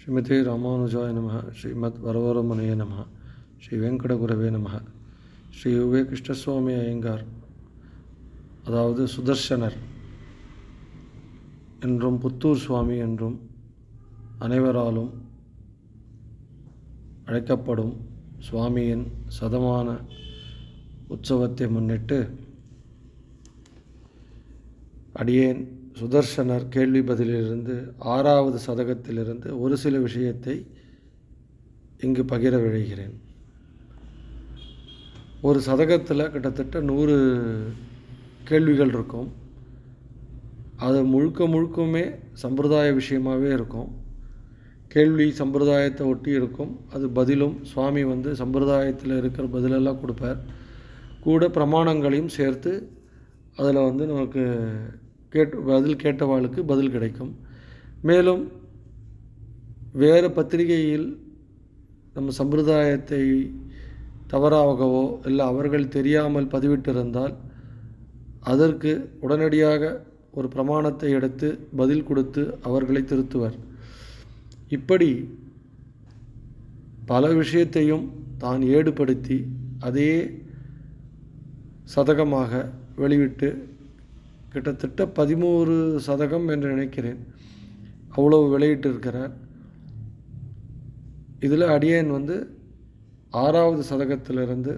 ஸ்ரீமதே ராமானுஜாய நம ஸ்ரீமத் வரவரமுனைய நம ஸ்ரீ வெங்கடகுரவே நம ஸ்ரீ யுவே கிருஷ்ணசுவாமி ஐயங்கார் அதாவது சுதர்சனர் என்றும் புத்தூர் சுவாமி என்றும் அனைவராலும் அழைக்கப்படும் சுவாமியின் சதமான உற்சவத்தை முன்னிட்டு அடியேன் சுதர்சனர் கேள்வி பதிலிலிருந்து ஆறாவது சதகத்திலிருந்து ஒரு சில விஷயத்தை இங்கு பகிர விழைகிறேன் ஒரு சதகத்தில் கிட்டத்தட்ட நூறு கேள்விகள் இருக்கும் அது முழுக்க முழுக்கமே சம்பிரதாய விஷயமாகவே இருக்கும் கேள்வி சம்பிரதாயத்தை ஒட்டி இருக்கும் அது பதிலும் சுவாமி வந்து சம்பிரதாயத்தில் இருக்கிற பதிலெல்லாம் கொடுப்பார் கூட பிரமாணங்களையும் சேர்த்து அதில் வந்து நமக்கு கேட்டு பதில் கேட்டவாளுக்கு பதில் கிடைக்கும் மேலும் வேறு பத்திரிகையில் நம்ம சம்பிரதாயத்தை தவறாகவோ இல்லை அவர்கள் தெரியாமல் பதிவிட்டிருந்தால் அதற்கு உடனடியாக ஒரு பிரமாணத்தை எடுத்து பதில் கொடுத்து அவர்களை திருத்துவர் இப்படி பல விஷயத்தையும் தான் ஏடுபடுத்தி அதே சதகமாக வெளிவிட்டு கிட்டத்தட்ட பதிமூறு சதகம் என்று நினைக்கிறேன் அவ்வளவு வெளியிட்டிருக்கிறார் இதில் அடியேன் வந்து ஆறாவது சதகத்திலிருந்து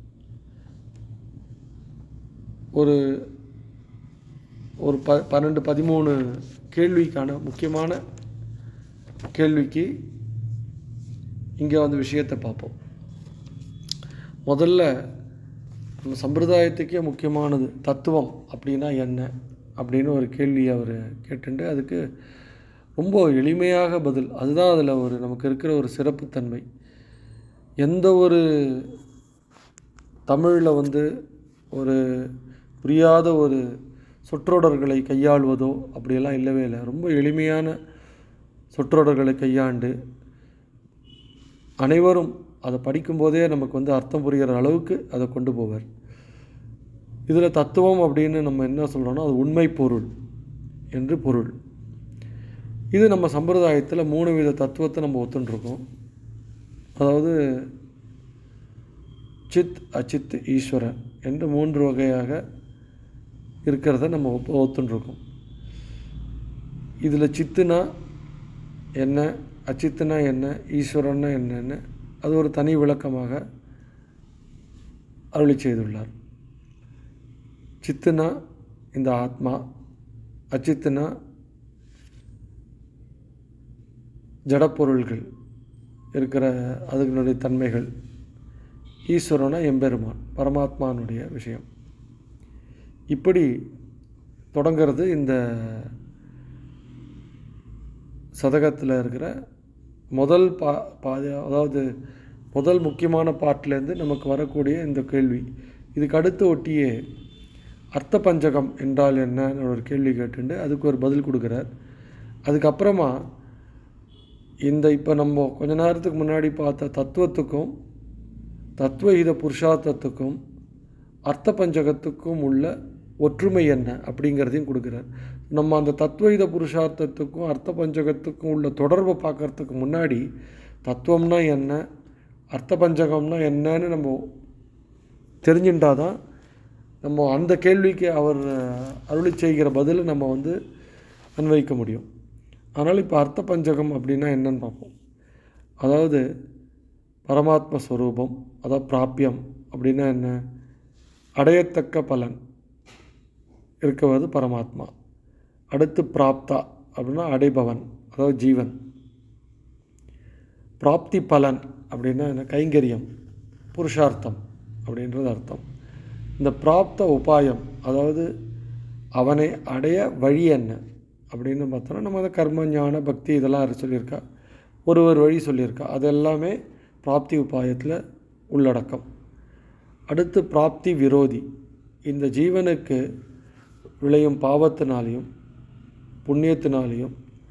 ஒரு ஒரு ப பன்னெண்டு பதிமூணு கேள்விக்கான முக்கியமான கேள்விக்கு இங்கே வந்து விஷயத்தை பார்ப்போம் முதல்ல நம்ம சம்பிரதாயத்துக்கே முக்கியமானது தத்துவம் அப்படின்னா என்ன அப்படின்னு ஒரு கேள்வி அவர் கேட்டுண்டு அதுக்கு ரொம்ப எளிமையாக பதில் அதுதான் அதில் ஒரு நமக்கு இருக்கிற ஒரு சிறப்புத்தன்மை எந்த ஒரு தமிழில் வந்து ஒரு புரியாத ஒரு சொற்றொடர்களை கையாள்வதோ அப்படியெல்லாம் இல்லவே இல்லை ரொம்ப எளிமையான சொற்றொடர்களை கையாண்டு அனைவரும் அதை படிக்கும்போதே நமக்கு வந்து அர்த்தம் புரிகிற அளவுக்கு அதை கொண்டு போவார் இதில் தத்துவம் அப்படின்னு நம்ம என்ன சொல்கிறோன்னா அது உண்மை பொருள் என்று பொருள் இது நம்ம சம்பிரதாயத்தில் மூணு வித தத்துவத்தை நம்ம ஒத்துன்ட்ருக்கோம் அதாவது சித் அச்சித் ஈஸ்வரன் என்று மூன்று வகையாக இருக்கிறத நம்ம ஒத்துன்ட்ருக்கோம் இதில் சித்துனா என்ன அச்சித்துனா என்ன ஈஸ்வரன்னா என்னன்னு அது ஒரு தனி விளக்கமாக அருளி செய்துள்ளார் சித்துனா இந்த ஆத்மா அச்சித்துனா ஜடப்பொருள்கள் இருக்கிற அதுகளுடைய தன்மைகள் ஈஸ்வரனா எம்பெருமான் பரமாத்மானுடைய விஷயம் இப்படி தொடங்கிறது இந்த சதகத்தில் இருக்கிற முதல் பா பாதி அதாவது முதல் முக்கியமான பாட்டிலேருந்து நமக்கு வரக்கூடிய இந்த கேள்வி இதுக்கு அடுத்து ஒட்டியே அர்த்த பஞ்சகம் என்றால் என்னன்னு ஒரு கேள்வி கேட்டுண்டு அதுக்கு ஒரு பதில் கொடுக்குறார் அதுக்கப்புறமா இந்த இப்போ நம்ம கொஞ்ச நேரத்துக்கு முன்னாடி பார்த்த தத்துவத்துக்கும் தத்துவஹித புருஷார்த்தத்துக்கும் அர்த்த பஞ்சகத்துக்கும் உள்ள ஒற்றுமை என்ன அப்படிங்கிறதையும் கொடுக்குறார் நம்ம அந்த தத்துவஹித புருஷார்த்தத்துக்கும் அர்த்த பஞ்சகத்துக்கும் உள்ள தொடர்பை பார்க்குறதுக்கு முன்னாடி தத்துவம்னா என்ன அர்த்த பஞ்சகம்னா என்னன்னு நம்ம தெரிஞ்சுட்டால் தான் நம்ம அந்த கேள்விக்கு அவர் அருளி செய்கிற பதிலை நம்ம வந்து அன்வைக்க முடியும் அதனால் இப்போ அர்த்த பஞ்சகம் அப்படின்னா என்னன்னு பார்ப்போம் அதாவது பரமாத்ம ஸ்வரூபம் அதாவது பிராப்பியம் அப்படின்னா என்ன அடையத்தக்க பலன் இருக்கிறது பரமாத்மா அடுத்து பிராப்தா அப்படின்னா அடைபவன் அதாவது ஜீவன் பிராப்தி பலன் அப்படின்னா என்ன கைங்கரியம் புருஷார்த்தம் அப்படின்றது அர்த்தம் இந்த பிராப்த உபாயம் அதாவது அவனை அடைய வழி என்ன அப்படின்னு பார்த்தோன்னா நம்ம அதை கர்ம ஞான பக்தி இதெல்லாம் சொல்லியிருக்கா ஒரு ஒரு வழி சொல்லியிருக்கா அது எல்லாமே பிராப்தி உபாயத்தில் உள்ளடக்கம் அடுத்து பிராப்தி விரோதி இந்த ஜீவனுக்கு விளையும் பாவத்தினாலையும் புண்ணியத்தினாலையும்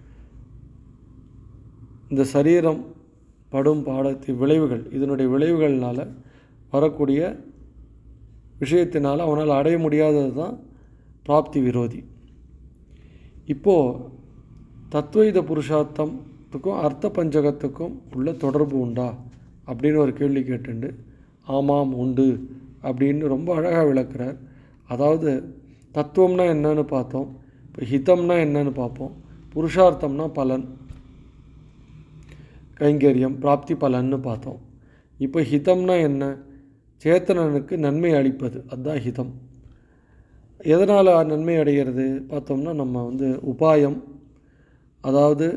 இந்த சரீரம் படும் பாடத்தி விளைவுகள் இதனுடைய விளைவுகள்னால் வரக்கூடிய விஷயத்தினால் அவனால் அடைய முடியாதது தான் பிராப்தி விரோதி இப்போது தத்வைத புருஷார்த்தம் பஞ்சகத்துக்கும் அர்த்த பஞ்சகத்துக்கும் உள்ள தொடர்பு உண்டா அப்படின்னு ஒரு கேள்வி கேட்டுண்டு ஆமாம் உண்டு அப்படின்னு ரொம்ப அழகாக விளக்குறார் அதாவது தத்துவம்னா என்னன்னு பார்த்தோம் இப்போ ஹிதம்னா என்னன்னு பார்ப்போம் புருஷார்த்தம்னா பலன் கைங்கரியம் பிராப்தி பலன்னு பார்த்தோம் இப்போ ஹிதம்னா என்ன சேத்தனனுக்கு நன்மை அளிப்பது அதுதான் ஹிதம் எதனால் நன்மை அடைகிறது பார்த்தோம்னா நம்ம வந்து உபாயம் அதாவது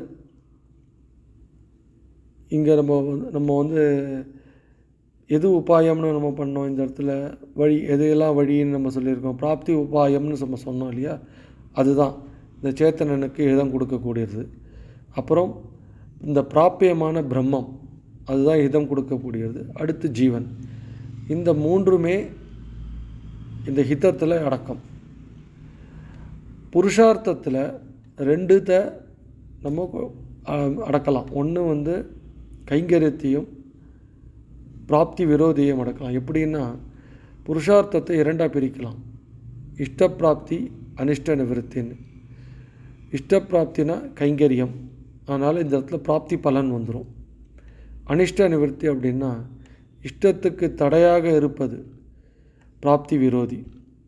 இங்கே நம்ம வந்து நம்ம வந்து எது உபாயம்னு நம்ம பண்ணோம் இந்த இடத்துல வழி எதையெல்லாம் வழின்னு நம்ம சொல்லியிருக்கோம் பிராப்தி உபாயம்னு நம்ம சொன்னோம் இல்லையா அதுதான் இந்த சேத்தனனுக்கு இதம் கொடுக்கக்கூடியது அப்புறம் இந்த பிராப்பியமான பிரம்மம் அதுதான் இதம் கொடுக்கக்கூடியது அடுத்து ஜீவன் இந்த மூன்றுமே இந்த ஹிதத்தில் அடக்கம் புருஷார்த்தத்தில் ரெண்டுத்த நம்ம அ- அடக்கலாம் ஒன்று வந்து கைங்கரியத்தையும் பிராப்தி விரோதியையும் அடக்கலாம் எப்படின்னா புருஷார்த்தத்தை இரண்டாக பிரிக்கலாம் இஷ்டப்பிராப்தி அனிஷ்ட நிவிருத்தின்னு இஷ்டப்பிராப்தினா கைங்கரியம் அதனால் இந்த இடத்துல பிராப்தி பலன் வந்துடும் அனிஷ்ட நிவிருத்தி அப்படின்னா இஷ்டத்துக்கு தடையாக இருப்பது பிராப்தி விரோதி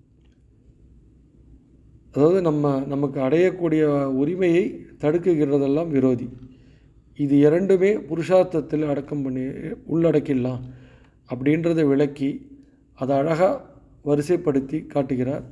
அதாவது நம்ம நமக்கு அடையக்கூடிய உரிமையை தடுக்குகிறதெல்லாம் விரோதி இது இரண்டுமே புருஷார்த்தத்தில் அடக்கம் பண்ணி உள்ளடக்கிடலாம் அப்படின்றத விளக்கி அதை அழகாக வரிசைப்படுத்தி காட்டுகிறார்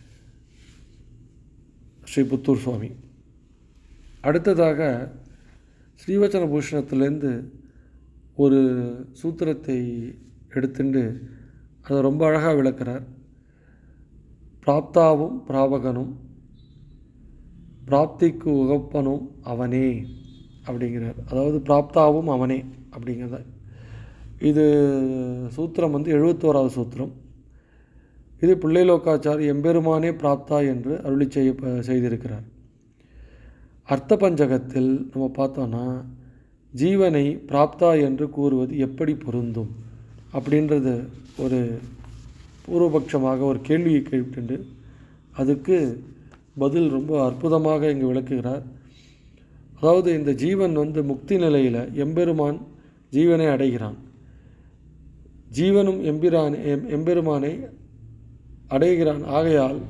ஸ்ரீ புத்தூர் சுவாமி அடுத்ததாக ஸ்ரீவச்சன பூஷணத்திலேருந்து ஒரு சூத்திரத்தை எடுத்துண்டு அதை ரொம்ப அழகாக விளக்குறார் பிராப்தாவும் பிராபகனும் பிராப்திக்கு உகப்பனும் அவனே அப்படிங்கிறார் அதாவது பிராப்தாவும் அவனே அப்படிங்கிறத இது சூத்திரம் வந்து எழுபத்தோராவது சூத்திரம் இது பிள்ளைலோக்காச்சார் எம்பெருமானே பிராப்தா என்று அருளி செய்ய செய்திருக்கிறார் அர்த்த பஞ்சகத்தில் நம்ம பார்த்தோன்னா ஜீவனை பிராப்தா என்று கூறுவது எப்படி பொருந்தும் அப்படின்றது ஒரு பூர்வபட்சமாக ஒரு கேள்வியை கேட்டுண்டு அதுக்கு பதில் ரொம்ப அற்புதமாக இங்கு விளக்குகிறார் அதாவது இந்த ஜீவன் வந்து முக்தி நிலையில் எம்பெருமான் ஜீவனை அடைகிறான் ஜீவனும் எம்பிரான் எம் எம்பெருமானை அடைகிறான் ஆகையால்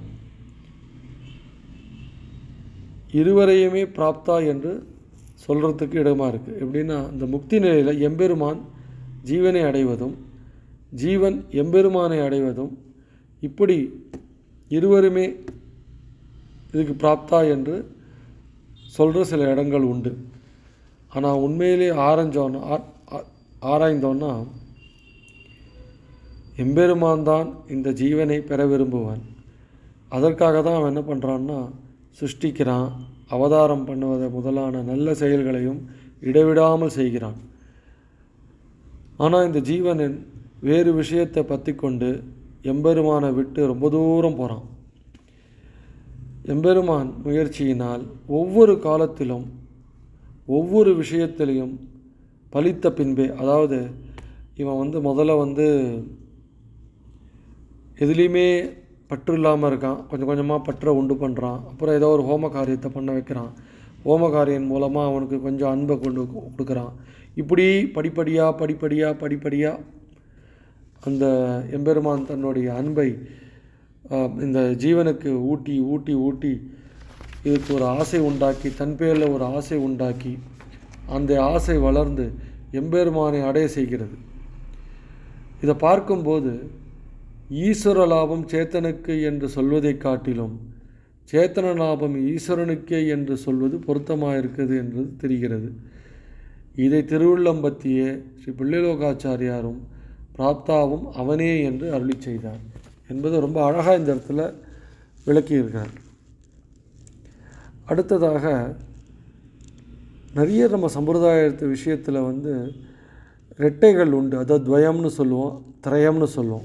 இருவரையுமே பிராப்தா என்று சொல்கிறதுக்கு இடமா இருக்குது எப்படின்னா இந்த முக்தி நிலையில் எம்பெருமான் ஜீவனை அடைவதும் ஜீவன் எம்பெருமானை அடைவதும் இப்படி இருவருமே இதுக்கு பிராப்தா என்று சொல்கிற சில இடங்கள் உண்டு ஆனால் உண்மையிலே ஆரஞ்சோன்னா ஆ- ஆ- ஆராய்ந்தோன்னா எம்பெருமான் தான் இந்த ஜீவனை பெற விரும்புவான் அதற்காக தான் அவன் என்ன பண்ணுறான்னா சிருஷ்டிக்கிறான் அவதாரம் பண்ணுவதை முதலான நல்ல செயல்களையும் இடைவிடாமல் செய்கிறான் ஆனால் இந்த ஜீவனின் வேறு விஷயத்தை பற்றி கொண்டு எம்பெருமானை விட்டு ரொம்ப தூரம் போகிறான் எம்பெருமான் முயற்சியினால் ஒவ்வொரு காலத்திலும் ஒவ்வொரு விஷயத்திலையும் பலித்த பின்பே அதாவது இவன் வந்து முதல்ல வந்து எதுலேயுமே பற்று இல்லாமல் இருக்கான் கொஞ்சம் கொஞ்சமாக பற்றை உண்டு பண்ணுறான் அப்புறம் ஏதோ ஒரு ஹோம காரியத்தை பண்ண வைக்கிறான் ஹோம காரியம் மூலமாக அவனுக்கு கொஞ்சம் அன்பை கொண்டு கு- கொடுக்குறான் இப்படி படிப்படியாக படிப்படியாக படிப்படியாக அந்த எம்பெருமான் தன்னுடைய அன்பை ஆஹ், இந்த ஜீவனுக்கு ஊட்டி ஊட்டி ஊட்டி இதுக்கு ஒரு ஆசை உண்டாக்கி தன் பேரில் ஒரு ஆசை உண்டாக்கி அந்த ஆசை வளர்ந்து எம்பெருமானை அடைய செய்கிறது இதை பார்க்கும்போது ஈஸ்வர லாபம் சேத்தனுக்கு என்று சொல்வதைக் காட்டிலும் சேத்தன லாபம் ஈஸ்வரனுக்கே என்று சொல்வது பொருத்தமாக இருக்குது என்றது தெரிகிறது இதை திருவுள்ளம்பத்திய ஸ்ரீ பிள்ளைலோகாச்சாரியாரும் பிராப்தாவும் அவனே என்று அருளி செய்தார் என்பது ரொம்ப அழகாக இந்த இடத்துல விளக்கியிருக்கார் அடுத்ததாக நிறைய நம்ம சம்பிரதாயத்து விஷயத்தில் வந்து ரெட்டைகள் உண்டு அதாவது துவயம்னு சொல்லுவோம் திரயம்னு சொல்லுவோம்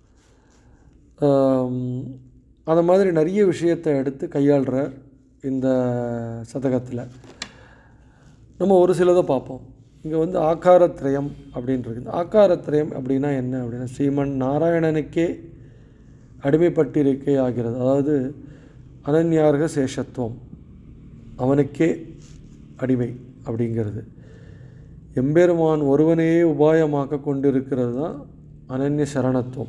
ஆம், அந்த மாதிரி நிறைய விஷயத்தை எடுத்து கையாளுறார் இந்த சதகத்தில் நம்ம ஒரு சிலதை பார்ப்போம் இங்கே வந்து ஆக்காரத்ரயம் அப்படின்றது இந்த ஆக்காரத்ரயம் அப்படின்னா என்ன அப்படின்னா ஸ்ரீமன் நாராயணனுக்கே அடிமைப்பட்டிருக்கே ஆகிறது அதாவது அனன்யார்க சேஷத்துவம் அவனுக்கே அடிமை அப்படிங்கிறது எம்பெருமான் ஒருவனையே உபாயமாக்க கொண்டிருக்கிறது தான் அனன்ய சரணத்துவம்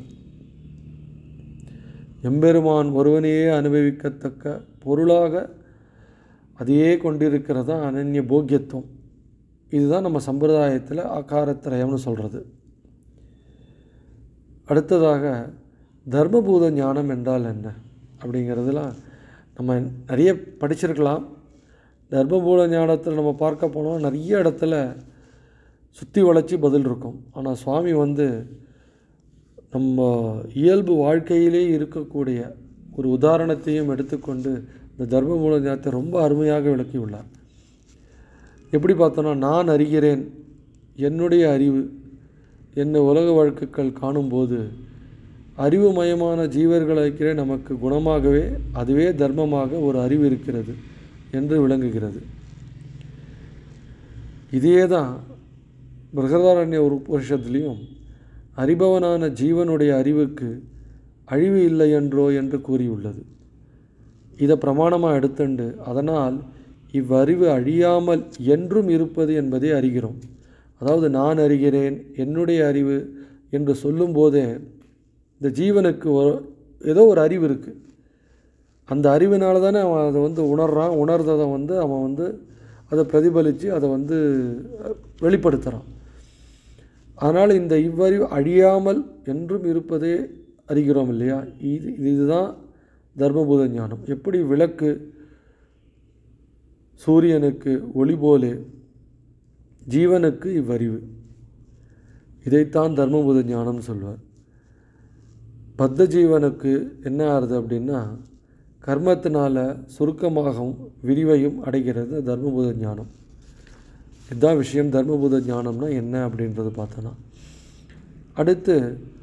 எம்பெருமான் ஒருவனையே அனுபவிக்கத்தக்க பொருளாக அதையே கொண்டிருக்கிறது தான் அனன்ய போக்கியத்துவம் இதுதான் நம்ம சம்பிரதாயத்தில் ஆகாரத்திரயம்னு சொல்கிறது அடுத்ததாக தர்மபூத ஞானம் என்றால் என்ன அப்படிங்கிறதுலாம் நம்ம நிறைய படிச்சிருக்கலாம் தர்மபூத ஞானத்தில் நம்ம பார்க்க போனோம் நிறைய இடத்துல சுற்றி வளைச்சி பதில் இருக்கும் ஆனால் சுவாமி வந்து நம்ம இயல்பு வாழ்க்கையிலே இருக்கக்கூடிய ஒரு உதாரணத்தையும் எடுத்துக்கொண்டு இந்த தர்மபூத ஞானத்தை ரொம்ப அருமையாக விளக்கியுள்ளார் எப்படி பார்த்தோன்னா நான் அறிகிறேன் என்னுடைய அறிவு என்ன உலக வழக்குகள் காணும்போது அறிவுமயமான ஜீவர்கள் இருக்கிற நமக்கு குணமாகவே அதுவே தர்மமாக ஒரு அறிவு இருக்கிறது என்று விளங்குகிறது இதே தான் பிரகதாரண்ய ஒரு வருஷத்துலேயும் அறிபவனான ஜீவனுடைய அறிவுக்கு அழிவு இல்லை என்றோ என்று கூறியுள்ளது இதை பிரமாணமாக எடுத்துண்டு அதனால் இவ்வறிவு அழியாமல் என்றும் இருப்பது என்பதை அறிகிறோம் அதாவது நான் அறிகிறேன் என்னுடைய அறிவு என்று சொல்லும்போதே இந்த ஜீவனுக்கு ஒரு ஏதோ ஒரு அறிவு இருக்குது அந்த அறிவினால தானே அவன் அதை வந்து உணர்றான் உணர்ந்ததை வந்து அவன் வந்து அதை பிரதிபலித்து அதை வந்து வெளிப்படுத்துகிறான் அதனால் இந்த இவ்வறிவு அழியாமல் என்றும் இருப்பதே அறிகிறோம் இல்லையா இது இதுதான் தர்மபூத ஞானம் எப்படி விளக்கு சூரியனுக்கு ஒளி போலே ஜீவனுக்கு இவ்வறிவு இதைத்தான் தர்மபூத ஞானம்னு சொல்வார் பத்த ஜீவனுக்கு என்ன ஆகுது அப்படின்னா கர்மத்தினால சுருக்கமாகவும் விரிவையும் அடைகிறது தர்மபூத ஞானம் இதுதான் விஷயம் தர்மபூத ஞானம்னா என்ன அப்படின்றது பார்த்தோன்னா அடுத்து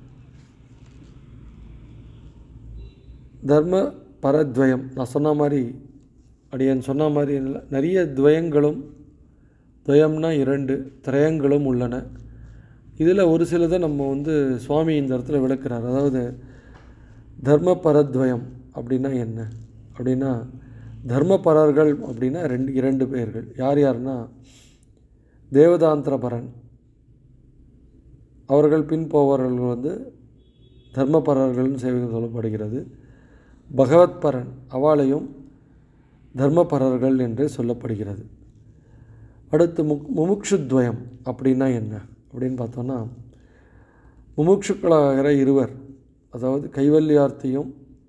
தர்ம பரத்வயம் நான் சொன்ன மாதிரி அடியன் சொன்ன மாதிரி நிறைய துவயங்களும் துவயம்னா இரண்டு திரயங்களும் உள்ளன இதில் ஒரு சிலதை நம்ம வந்து சுவாமி இந்த இடத்துல விளக்குறார் அதாவது தர்ம பரத்வயம் அப்படின்னா என்ன அப்படின்னா தர்மபரர்கள் அப்படின்னா ரெண்டு இரண்டு பேர்கள் யார் யாருன்னா தேவதாந்திரபரன் அவர்கள் பின்போவர்கள் வந்து தர்மபரர்கள்னு சேவை சொல்லப்படுகிறது பகவத்பரன் அவளையும் தர்மபரர்கள் என்று சொல்லப்படுகிறது அடுத்து முக் முமுட்சுத்வயம் அப்படின்னா என்ன அப்படின்னு பார்த்தோன்னா முமுட்சுக்களாகிற இருவர் அதாவது கைவல்யார்த்தியும்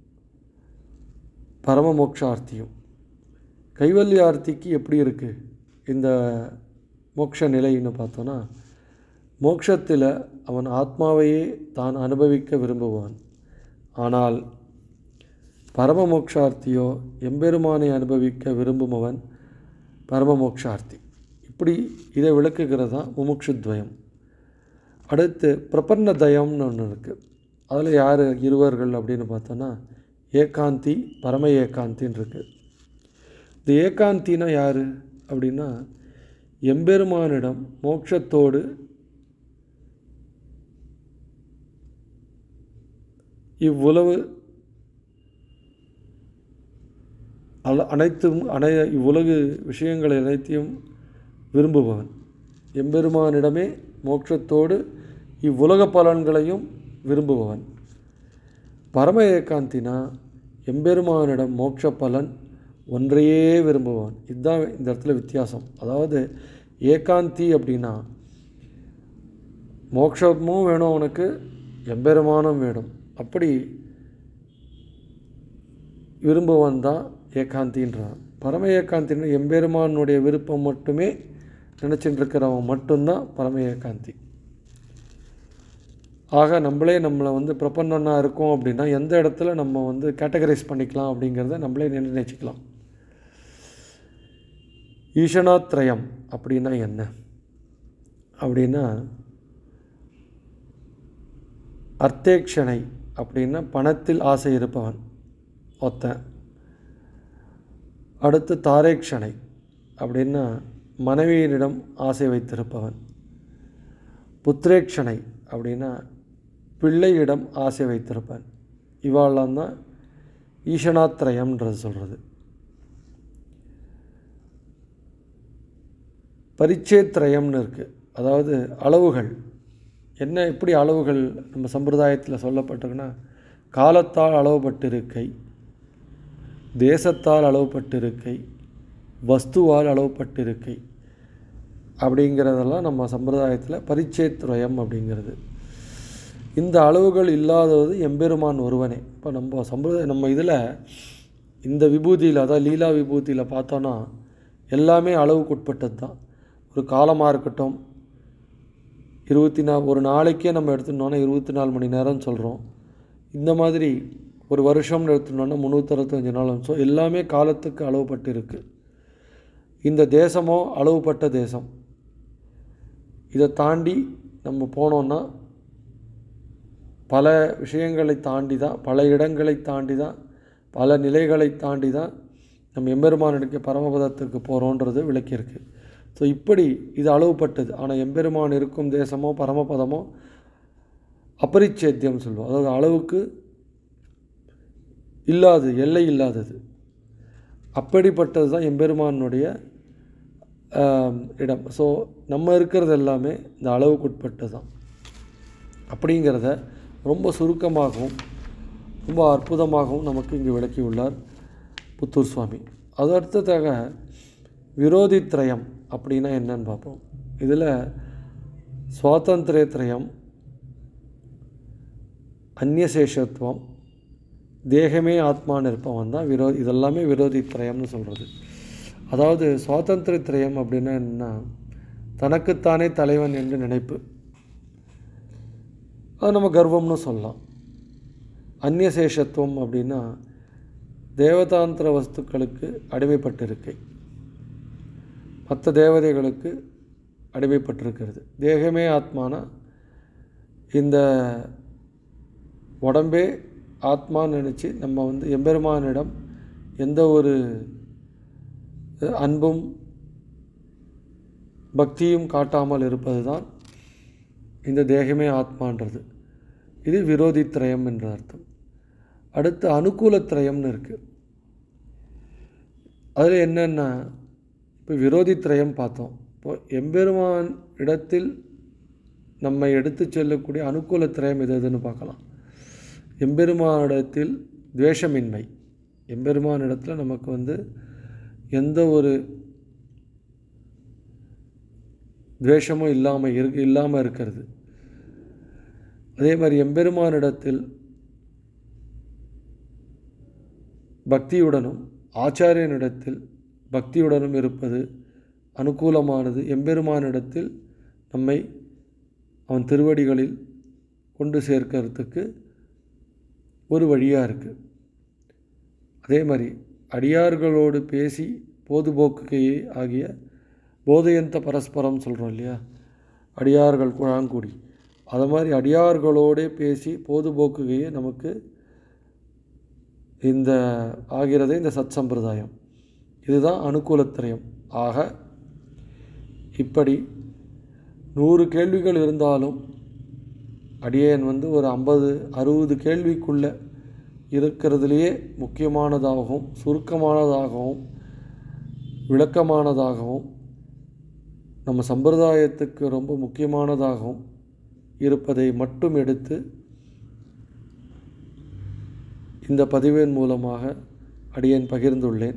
பரமமோக்ஷார்த்தியும் கைவல்யார்த்திக்கு எப்படி இருக்குது இந்த மோட்ச நிலைன்னு பார்த்தோன்னா மோட்சத்தில் அவன் ஆத்மாவையே தான் அனுபவிக்க விரும்புவான் ஆனால் பரமமோக்ஷார்த்தியோ எம்பெருமானை அனுபவிக்க விரும்புபவன் பரமமோக்ஷார்த்தி இப்படி இதை விளக்குகிறது தான் முமுட்சுத்வயம் அடுத்து பிரபன்ன தயம்னு ஒன்று இருக்குது அதில் யார் இருவர்கள் அப்படின்னு பார்த்தோன்னா ஏகாந்தி பரம ஏகாந்தின்னு இருக்குது இந்த ஏகாந்தினா யார் அப்படின்னா எம்பெருமானிடம் மோட்சத்தோடு இவ்வுலவு அல அனைத்தும் அனை இவ்வுலகு விஷயங்களை அனைத்தையும் விரும்புபவன் எம்பெருமானிடமே மோட்சத்தோடு இவ்வுலக பலன்களையும் விரும்புபவன் பரம ஏகாந்தினா எம்பெருமானிடம் மோட்ச பலன் ஒன்றையே விரும்புவான் இதுதான் இந்த இடத்துல வித்தியாசம் அதாவது ஏகாந்தி அப்படின்னா மோட்சமும் வேணும் அவனுக்கு எம்பெருமானும் வேணும் அப்படி விரும்புவன் தான் ஏகாந்தின்றான் பரம ஏகாந்தின்னா எம்பெருமானுடைய விருப்பம் மட்டுமே நினச்சிட்டு இருக்கிறவன் மட்டும்தான் பரம ஏகாந்தி ஆக நம்மளே நம்மளை வந்து பிரபன்னனாக இருக்கோம் அப்படின்னா எந்த இடத்துல நம்ம வந்து கேட்டகரைஸ் பண்ணிக்கலாம் அப்படிங்கிறத நம்மளே நிர்ணயிச்சுக்கலாம் ஈஷனாத்ரயம் அப்படின்னா என்ன அப்படின்னா அர்த்தேக்ஷனை அப்படின்னா பணத்தில் ஆசை இருப்பவன் ஒத்தன் அடுத்து தாரேக்ஷனை அப்படின்னா மனைவியினிடம் ஆசை வைத்திருப்பவன் புத்திரேக்ஷனை அப்படின்னா பிள்ளையிடம் ஆசை வைத்திருப்பன் இவாளெல்லாம் தான் ஈஷனாத்திரயம்ன்றது சொல்கிறது பரிச்சேத்ரயம்னு இருக்குது அதாவது அளவுகள் என்ன எப்படி அளவுகள் நம்ம சம்பிரதாயத்தில் சொல்லப்பட்டிருக்குன்னா காலத்தால் அளவுபட்டிருக்கை தேசத்தால் அளவுபட்டிருக்கை வஸ்துவால் அளவுபட்டிருக்கை அப்படிங்கிறதெல்லாம் நம்ம சம்பிரதாயத்தில் பரிச்சேத்ரயம் அப்படிங்கிறது இந்த அளவுகள் இல்லாதது எம்பெருமான் ஒருவனே இப்போ நம்ம சம்பிரதாய நம்ம இதில் இந்த விபூதியில் அதாவது லீலா விபூதியில் பார்த்தோன்னா எல்லாமே அளவுக்குட்பட்டது தான் ஒரு காலமாக இருக்கட்டும் இருபத்தி நா ஒரு நாளைக்கே நம்ம எடுத்துட்டோன்னா இருபத்தி நாலு மணி நேரம் சொல்கிறோம் இந்த மாதிரி ஒரு வருஷம்னு எடுத்துட்டோன்னா முந்நூற்றறுபத்தஞ்சு நாள் ஸோ எல்லாமே காலத்துக்கு அளவுப்பட்டு இருக்குது இந்த தேசமோ அளவுப்பட்ட தேசம் இதை தாண்டி நம்ம போனோன்னா பல விஷயங்களை தாண்டி தான் பல இடங்களை தாண்டி தான் பல நிலைகளை தாண்டி தான் நம்ம எம்பெருமானுக்கு பரமபதத்துக்கு போகிறோன்றது விளக்கியிருக்கு ஸோ இப்படி இது அளவுப்பட்டது ஆனால் எம்பெருமான் இருக்கும் தேசமோ பரமபதமோ அபரிச்சேத்தியம் சொல்லுவோம் அதாவது அளவுக்கு இல்லாதது எல்லை இல்லாதது அப்படிப்பட்டது தான் எம்பெருமானுடைய ஆம், இடம் ஸோ நம்ம இருக்கிறது எல்லாமே இந்த அளவுக்குட்பட்டு தான் அப்படிங்கிறத ரொம்ப சுருக்கமாகவும் ரொம்ப அற்புதமாகவும் நமக்கு இங்கு விளக்கியுள்ளார் புத்தூர் சுவாமி அது அடுத்ததாக விரோதித்ரயம் அப்படின்னா என்னன்னு பார்ப்போம் இதில் சுவாதந்திரத்ரயம் அந்நியசேஷத்துவம் தேகமே ஆத்மான்னு இருப்பவன் தான் விரோ இதெல்லாமே விரோதித்ரயம்னு சொல்கிறது அதாவது சுவாதந்திரத்ரயம் அப்படின்னா என்னன்னா தனக்குத்தானே தலைவன் என்று நினைப்பு அது நம்ம கர்வம்னு சொல்லலாம் அந்நியசேஷத்துவம் அப்படின்னா தேவதாந்திர வஸ்துக்களுக்கு அடிமைப்பட்டிருக்கை மற்ற தேவதைகளுக்கு அடிமைப்பட்டிருக்கிறது தேகமே ஆத்மானா இந்த உடம்பே ஆத்மான்னு நினச்சி நம்ம வந்து எம்பெருமானிடம் எந்த ஒரு அன்பும் பக்தியும் காட்டாமல் இருப்பது தான் இந்த தேகமே ஆத்மான்றது இது விரோதித்ரயம் என்ற அர்த்தம் அடுத்து அனுகூலத்ரயம்னு இருக்குது அதில் என்னென்னா இப்போ விரோதித்ரயம் பார்த்தோம் இப்போ எம்பெருமான் இடத்தில் நம்மை எடுத்து செல்லக்கூடிய அனுகூலத்திரயம் எது எதுன்னு பார்க்கலாம் எம்பெருமானிடத்தில் துவேஷமின்மை எம்பெருமானிடத்தில் நமக்கு வந்து எந்த ஒரு துவேஷமும் இல்லாமல் இருக்கு இல்லாமல் இருக்கிறது அதே மாதிரி எம்பெருமானிடத்தில் பக்தியுடனும் ஆச்சாரியனிடத்தில் பக்தியுடனும் இருப்பது அனுகூலமானது எம்பெருமானிடத்தில் நம்மை அவன் திருவடிகளில் கொண்டு சேர்க்கறதுக்கு ஒரு வழியாக இருக்குது அதே மாதிரி அடியார்களோடு பேசி பொதுபோக்குகையே ஆகிய போதையந்த பரஸ்பரம் சொல்கிறோம் இல்லையா அடியார்கள் குழாங்கூடி அது மாதிரி அடியார்களோடே பேசி பொதுபோக்குகையே நமக்கு இந்த ஆகிறதே இந்த சத் சம்பிரதாயம் இதுதான் அனுகூலத்திரயம் ஆக இப்படி நூறு கேள்விகள் இருந்தாலும் அடியேன் வந்து ஒரு ஐம்பது அறுபது கேள்விக்குள்ளே இருக்கிறதுலையே முக்கியமானதாகவும் சுருக்கமானதாகவும் விளக்கமானதாகவும் நம்ம சம்பிரதாயத்துக்கு ரொம்ப முக்கியமானதாகவும் இருப்பதை மட்டும் எடுத்து இந்த பதிவின் மூலமாக அடியேன் பகிர்ந்துள்ளேன்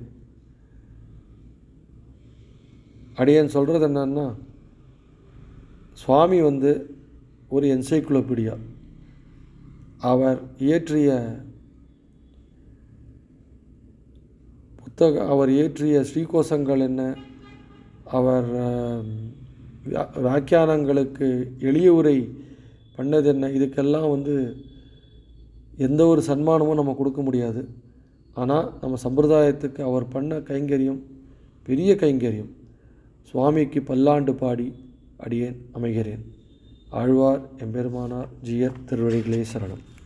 அடியேன் சொல்கிறது என்னன்னா சுவாமி வந்து ஒரு என்சைக்ளோபீடியா அவர் இயற்றிய புத்தக அவர் இயற்றிய ஸ்ரீகோசங்கள் என்ன அவர் ஆம், வியா- வியாக்கியானங்களுக்கு எளிய உரை பண்ணது என்ன இதுக்கெல்லாம் வந்து எந்த ஒரு சன்மானமும் நம்ம கொடுக்க முடியாது ஆனால் நம்ம சம்பிரதாயத்துக்கு அவர் பண்ண கைங்கரியம் பெரிய கைங்கரியம் சுவாமிக்கு பல்லாண்டு பாடி அடியேன் அமைகிறேன் ஆழ்வார் எம்பெருமானார் ஜியர் திருவடிகளே சரணம்